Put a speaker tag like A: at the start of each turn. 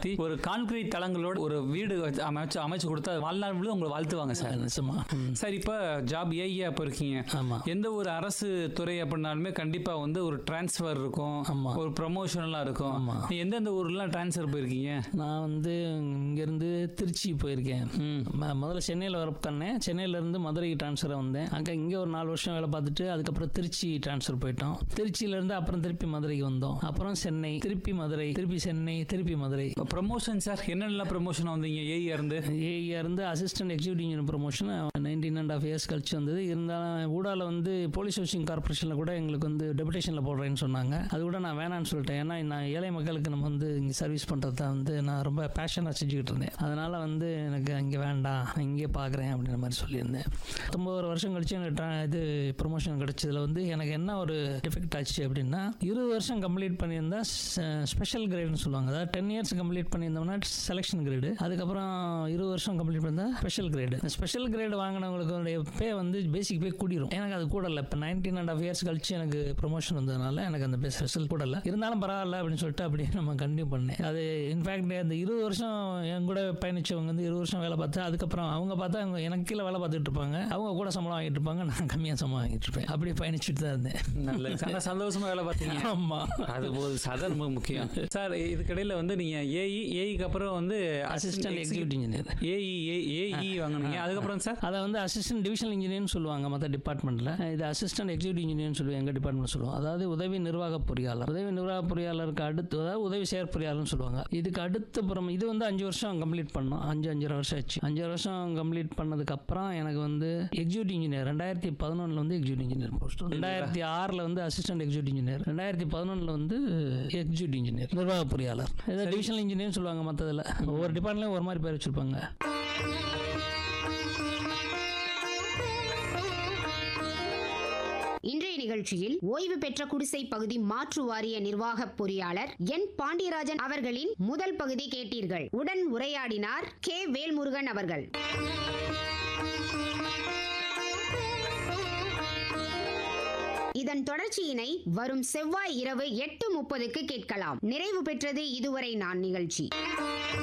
A: மாத்தி ஒரு கான்கிரீட் தளங்களோட ஒரு வீடு வச்சு அமைச்சு அமைச்சு கொடுத்தா வாழ்நாள் முழு உங்களை வாழ்த்துவாங்க சார்
B: நிச்சயமா ம்.
A: சார் இப்போ ஜாப் ஏஐயா இப்போ இருக்கீங்க
B: ஆமா
A: எந்த ஒரு அரசு துறை அப்படின்னாலுமே கண்டிப்பா வந்து ஒரு டிரான்ஸ்ஃபர் இருக்கும்
B: ஆமா.
A: ஒரு ப்ரமோஷன்லாம் இருக்கும்
B: ஆமா.
A: நீ எந்தெந்த ஊர்லாம் டிரான்ஸ்ஃபர் போயிருக்கீங்க
B: நான் வந்து இங்கேருந்து திருச்சி போயிருக்கேன்
A: ம்
B: ம- முதல்ல சென்னையில் ஒர்க் பண்ணேன் சென்னையிலேருந்து மதுரைக்கு ட்ரான்ஸ்ஃபர் வந்தேன் அங்கே இங்கே ஒரு நாலு வருஷம் வேலை பார்த்துட்டு அதுக்கப்புறம் திருச்சி ட்ரான்ஸ்ஃபர் போயிட்டோம் திருச்சியிலேருந்து அப்புறம் திருப்பி மதுரைக்கு வந்தோம் அப்புறம் சென்னை திருப்பி மதுரை திருப்பி சென்னை திருப்பி மதுரை
A: இப்போ ப்ரமோஷன் சார் என்னென்ன ப்ரமோஷன் வந்தீங்க ஏஐயா இருந்து
B: ஏஐயா இருந்து assistant executive engineer promotion nineteen and of years கழிச்சு வந்தது இருந்தாலும் ஊடால வந்து போலீஸ் ஹவுசிங் கார்பரேஷனில் கூட எங்களுக்கு வந்து டெபுடேஷனில் போடுறேன்னு சொன்னாங்க அது கூட நான் வேணான்னு சொல்லிட்டேன் ஏன்னா நான் ஏழை மக்களுக்கு நம்ம வந்து இங்கே சர்வீஸ் பண்ணுறது தான் வந்து நான் ரொம்ப பேஷனாக செஞ்சுக்கிட்டு இருந்தேன் அதனால் வந்து எனக்கு இங்கே வேண்டாம் நான் இங்கே பார்க்குறேன் அப்படின்ற மாதிரி சொல்லியிருந்தேன் பத்தொம்பது வருஷம் கழிச்சு எனக்கு tra- இது ப்ரொமோஷன் கிடைச்சதுல வந்து எனக்கு என்ன ஒரு டிஃபெக்ட் ஆச்சு அப்படின்னா இருபது வருஷம் கம்ப்ளீட் பண்ணியிருந்தா ஸ்பெஷல் கிரேட்னு சொல்லுவாங்க அதாவது டென் இயர்ஸ் கம்ப்ளீட் பண்ணியிருந்தோம்னா செலெக்ஷன் கிரேடு அதுக்கப்புறம் இருபது வருஷம் கம்ப்ளீட் பண்ணா ஸ்பெஷல் கிரேடு ஸ்பெஷல் கிரேடு வாங்கினவங்களுக்கு பே வந்து பேசிக் பே கூடிரும் எனக்கு அது கூட இல்லை இப்போ நைன்டீன் அண்ட் ஆஃப் இயர்ஸ் கழிச்சு எனக்கு ப்ரொமோஷன் வந்ததுனால எனக்கு அந்த ஸ்பெஷல் கூட இல்லை இருந்தாலும் பரவாயில்ல அப்படின்னு சொல்லிட்டு அப்படியே நம்ம கண்டினியூ பண்ணேன் அது இன்ஃபேக்ட் அந்த இருபது வருஷம் என் கூட பயணிச்சவங்க வந்து இருபது வருஷம் வேலை பார்த்து அதுக்கப்புறம் அவங்க பார்த்தா அவங்க எனக்கு கீழே வேலை பார்த்துட்டு இருப்பாங்க அவங்க கூட சம்பளம் வாங்கிட்டு இருப்பாங்க நான் கம்மியாக சம்பளம் வாங்கிட்டு இருப்பேன் அப்படி பயணிச்சுட்டு தான் இருந்தேன்
A: நல்ல ஆனா சந்தோஷமா வேலை பார்த்தீங்க
B: ஆமாம்
A: அது போது சார் ரொம்ப முக்கியம் சார் இதுக்கிடையில வந்து நீங்க ஏஇ ஏஇக்கு அப்புறம் வந்து
B: assistant executive engineer
A: A E A E வாங்குனீங்க அதுக்கப்புறம் சார்
B: அதை வந்து அசிஸ்டன்ட் டிவிஷனல் இன்ஜினியர்னு சொல்லுவாங்க மற்ற டிபார்ட்மெண்ட்டில் இது அசிஸ்டன்ட் எக்ஸிக்யூட்டிவ் இன்ஜினியர்னு சொல்லுவாங்க எங்கள் டிபார்ட்மெண்ட் சொல்லுவோம் அதாவது உதவி நிர்வாக பொறியாளர் உதவி நிர்வாக பொறியாளருக்கு அடுத்து அதாவது உதவி செயற் பொறியாளர்னு சொல்லுவாங்க இதுக்கு அடுத்த புறம் இது வந்து அஞ்சு வருஷம் கம்ப்ளீட் பண்ணோம் அஞ்சு அஞ்சரை வருஷம் ஆச்சு அஞ்சு வருஷம் கம்ப்ளீட் பண்ணதுக்கு அப்புறம் எனக்கு வந்து எக்ஸிக்யூட்டிவ் இன்ஜினியர் ரெண்டாயிரத்தி பதினொன்றில் வந்து எக்ஸிக்யூட்டிவ் இன்ஜினியர் போஸ்ட் ரெண்டாயிரத்தி ஆறில் வந்து அசிஸ்டன்ட் எக்ஸிக்யூட்டிவ் இன்ஜினியர் ரெண்டாயிரத்தி பதினொன்றில் வந்து எக்ஸிக்யூட்டிவ் இன்ஜினியர் நிர்வாக பொறியாளர் இதை டிவிஷனல் இன்ஜினியர்னு சொல்லுவாங்க மற்றதில் ஒவ்வொரு டிபார்ட்மெண்ட்லையும் ஒரு மாதிரி பேர் வச்சிருப்பாங்க
C: இன்றைய நிகழ்ச்சியில் ஓய்வு பெற்ற குடிசை பகுதி மாற்று வாரிய நிர்வாக பொறியாளர் என் பாண்டியராஜன் அவர்களின் முதல் பகுதி கேட்டீர்கள் உடன் உரையாடினார் கே வேல்முருகன் அவர்கள் இதன் தொடர்ச்சியினை வரும் செவ்வாய் இரவு எட்டு முப்பதுக்கு கேட்கலாம் நிறைவு பெற்றது இதுவரை நான் நிகழ்ச்சி